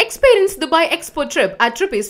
Experience Dubai Expo trip at rupees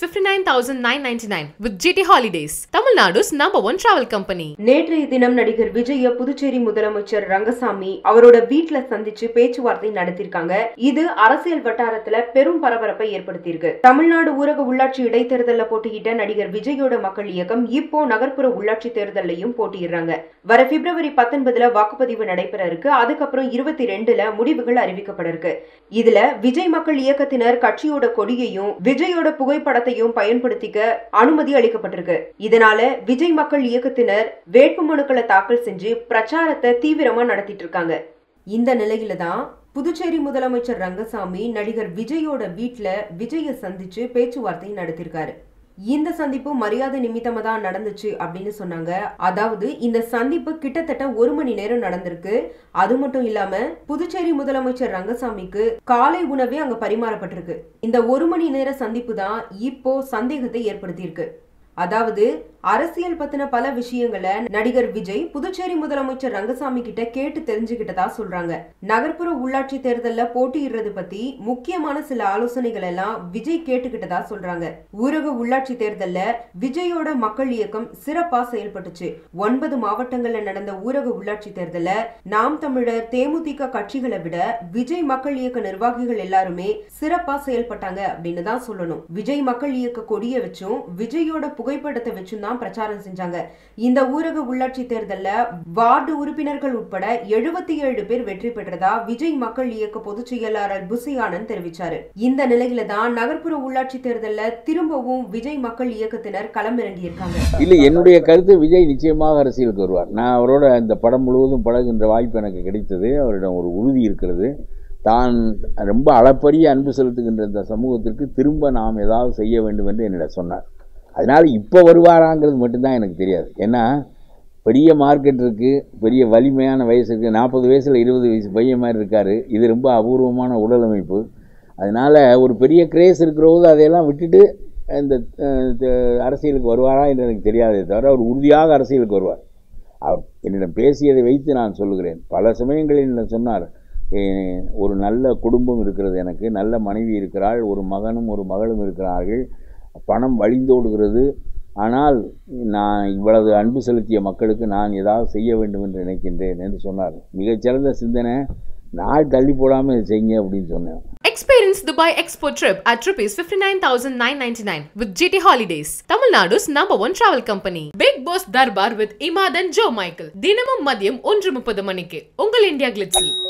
59,999 with GT Holidays, Tamil Nadu's number one travel company. நேற்றைய தினம் நடிகர் விஜய புதுச்சேரி முதலமைச்சர் ரங்கசாமி அவரோட வீட்ல சந்திச்சு பேச்சுவார்த்தை நடத்திருக்காங்க இது அரசியல் வட்டாரத்துல பெரும் பரபரப்பை ஏற்படுத்தியிருக்கு தமிழ்நாடு ஊரக உள்ளாட்சி இடைத்தேர்தல்ல போட்டியிட்ட நடிகர் விஜயோட மக்கள் இயக்கம் இப்போ நகர்ப்புற உள்ளாட்சி தேர்தலையும் போட்டியிடுறாங்க வர பிப்ரவரி பத்தொன்பதுல வாக்குப்பதிவு நடைபெற இருக்கு அதுக்கப்புறம் இருபத்தி ரெண்டுல முடிவுகள் அறிவிக்கப்பட இருக்கு இதுல விஜய் மக்கள் இயக்கத்தினர் கட்சியோட கொடியையும் விஜயோட புகைப்படத்தையும் பயன்படுத்திக்க அனுமதி அளிக்கப்பட்டிருக்கு இதனால விஜய் மக்கள் இயக்கத்தினர் வேட்புமனுக்களை தாக்கல் செஞ்சு பிரச்சாரத்தை தீவிரமா நடத்திட்டு இருக்காங்க இந்த நிலையில தான் புதுச்சேரி முதலமைச்சர் ரங்கசாமி நடிகர் விஜயோட வீட்ல விஜய சந்திச்சு பேச்சுவார்த்தை நடத்திருக்காரு இந்த சந்திப்பு மரியாதை நிமித்தமா தான் நடந்துச்சு அப்படின்னு சொன்னாங்க அதாவது இந்த சந்திப்பு கிட்டத்தட்ட ஒரு மணி நேரம் நடந்திருக்கு அது மட்டும் இல்லாம புதுச்சேரி முதலமைச்சர் ரங்கசாமிக்கு காலை உணவே அங்க பரிமாறப்பட்டிருக்கு இந்த ஒரு மணி நேர சந்திப்பு தான் இப்போ சந்தேகத்தை ஏற்படுத்தியிருக்கு அதாவது அரசியல் பத்தின பல விஷயங்களை நடிகர் விஜய் புதுச்சேரி முதலமைச்சர் ரங்கசாமி கிட்ட கேட்டு தெரிஞ்சுக்கிட்டதா சொல்றாங்க நகர்ப்புற உள்ளாட்சி தேர்தல்ல போட்டியிடுறது பத்தி முக்கியமான சில ஆலோசனைகள் எல்லாம் விஜய் கேட்டுக்கிட்டதா சொல்றாங்க ஊரக உள்ளாட்சி தேர்தல்ல விஜயோட மக்கள் இயக்கம் சிறப்பா செயல்பட்டுச்சு ஒன்பது மாவட்டங்கள்ல நடந்த ஊரக உள்ளாட்சி தேர்தல்ல நாம் தமிழர் தேமுதிக கட்சிகளை விட விஜய் மக்கள் இயக்க நிர்வாகிகள் எல்லாருமே சிறப்பா செயல்பட்டாங்க அப்படின்னு தான் சொல்லணும் விஜய் மக்கள் இயக்க கொடிய வச்சும் விஜயோட புகைப்படத்தை வச்சும் தான் பிரச்சாரம் செஞ்சாங்க இந்த ஊரக உள்ளாட்சி தேர்தல்ல வார்டு உறுப்பினர்கள் உட்பட எழுபத்தி ஏழு பேர் வெற்றி பெற்றதா விஜய் மக்கள் இயக்க பொதுச் செயலாளர் புசி ஆனந்த் தெரிவிச்சாரு இந்த நிலையில தான் நகர்ப்புற உள்ளாட்சி தேர்தல்ல திரும்பவும் விஜய் மக்கள் இயக்கத்தினர் களமிறங்கி இருக்காங்க இல்லை என்னுடைய கருத்து விஜய் நிச்சயமாக அரசியலுக்கு வருவார் நான் அவரோட இந்த படம் முழுவதும் பழகுகின்ற வாய்ப்பு எனக்கு கிடைத்தது அவரிடம் ஒரு உறுதி இருக்கிறது தான் ரொம்ப அளப்பரிய அன்பு செலுத்துகின்ற இந்த சமூகத்திற்கு திரும்ப நாம் ஏதாவது செய்ய வேண்டும் என்று என்னிடம் சொன்னார் அதனால் இப்போ வருவாராங்கிறது மட்டும்தான் எனக்கு தெரியாது ஏன்னா பெரிய மார்க்கெட் இருக்குது பெரிய வலிமையான வயசு இருக்குது நாற்பது வயசில் இருபது வயசு பையன் மாதிரி இருக்கார் இது ரொம்ப அபூர்வமான உடல் அமைப்பு அதனால் ஒரு பெரிய கிரேஸ் இருக்கிறபோது அதையெல்லாம் விட்டுட்டு இந்த அஹ், த- அரசியலுக்கு வருவாரா என்று எனக்கு தெரியாதே தவிர அவர் உறுதியாக அரசியலுக்கு வருவார் அவர் என்னிடம் பேசியதை வைத்து நான் சொல்லுகிறேன் பல சமயங்களில் என்னிடம் சொன்னார் "ஏ, ஒரு நல்ல குடும்பம் இருக்கிறது எனக்கு நல்ல மனைவி இருக்கிறாள் ஒரு மகனும் ஒரு மகளும் இருக்கிறார்கள் பணம் வழிந்தோடுகிறது ஆனால் நான் இவ்வளவு அன்பு செலுத்திய மக்களுக்கு நான் ஏதாவது செய்ய வேண்டும் என்று நினைக்கின்றேன் என்று சொன்னார் மிகச்சிறந்த சிந்தனை நாள் தள்ளி போடாமல் இதை செய்யுங்க அப்படின்னு சொன்னேன் Experience Dubai Expo trip at rupees 59,999 with GT Holidays, Tamil Nadu's number one travel company. Big Boss Darbar with Imad and Joe Michael. தினமும் மதியம் ஒன்று முப்பது மணிக்கு உங்கள் இந்தியா கிளிட்ஸில்